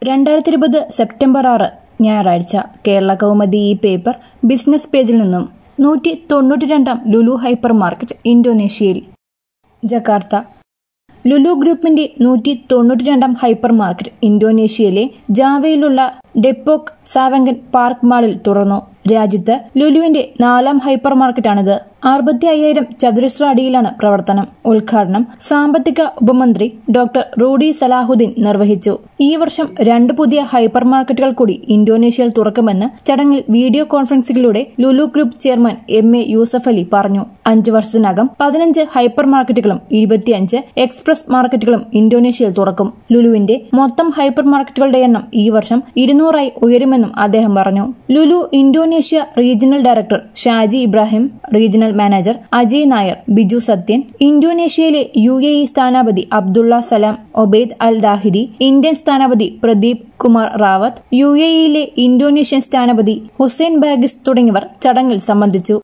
രണ്ടായിരത്തി ഇരുപത് സെപ്റ്റംബർ ആറ് ഞായറാഴ്ച കേരള കൗമുദി ഈ പേപ്പർ ബിസിനസ് പേജിൽ നിന്നും നൂറ്റി തൊണ്ണൂറ്റി രണ്ടാം ലുലു ഹൈപ്പർ മാർക്കറ്റ് ഇന്തോനേഷ്യയിൽ ജക്കാർത്ത ലുലു ഗ്രൂപ്പിന്റെ നൂറ്റി തൊണ്ണൂറ്റി രണ്ടാം ഹൈപ്പർ മാർക്കറ്റ് ഇന്തോനേഷ്യയിലെ ജാവയിലുള്ള ഡെപ്പോക് സാവങ്കൻ പാർക്ക് മാളിൽ തുറന്നു രാജ്യത്ത് ലുലുവിന്റെ നാലാം ഹൈപ്പർ മാർക്കറ്റാണിത് അറുപത്തി അയ്യായിരം ചതുരശ്ര അടിയിലാണ് പ്രവർത്തനം ഉദ്ഘാടനം സാമ്പത്തിക ഉപമന്ത്രി ഡോക്ടർ റൂഡി സലാഹുദ്ദീൻ നിർവഹിച്ചു ഈ വർഷം രണ്ട് പുതിയ ഹൈപ്പർ മാർക്കറ്റുകൾ കൂടി ഇന്തോനേഷ്യയിൽ തുറക്കുമെന്ന് ചടങ്ങിൽ വീഡിയോ കോൺഫറൻസിലൂടെ Lulu group chairman M A Yusuf Ali പറഞ്ഞു അഞ്ചു വർഷത്തിനകം പതിനഞ്ച് ഹൈപ്പർ മാർക്കറ്റുകളും ഇരുപത്തിയഞ്ച് എക്സ്പ്രസ് മാർക്കറ്റുകളും ഇന്തോനേഷ്യയിൽ തുറക്കും ലുലുവിന്റെ മൊത്തം ഹൈപ്പർ മാർക്കറ്റുകളുടെ എണ്ണം ഈ വർഷം ഇരുന്നൂറായി ഉയരുമെന്നും അദ്ദേഹം പറഞ്ഞു Lulu Indonesia regional director Shaji Ibrahim regional manager Ajay Nair Biju Sathyan ഇന്തോനേഷ്യയിലെ യു എ ഇ സ്ഥാനാപതി Abdullah Salam Obaid Al Dhahiri Indian സ്ഥാനാപതി പ്രദീപ് കുമാർ റാവത്ത് യു എ ഇയിലെ ഇന്തോനേഷ്യൻ സ്ഥാനപതി ഹുസൈൻ ബാഗിസ് തുടങ്ങിയവർ ചടങ്ങിൽ സംബന്ധിച്ചു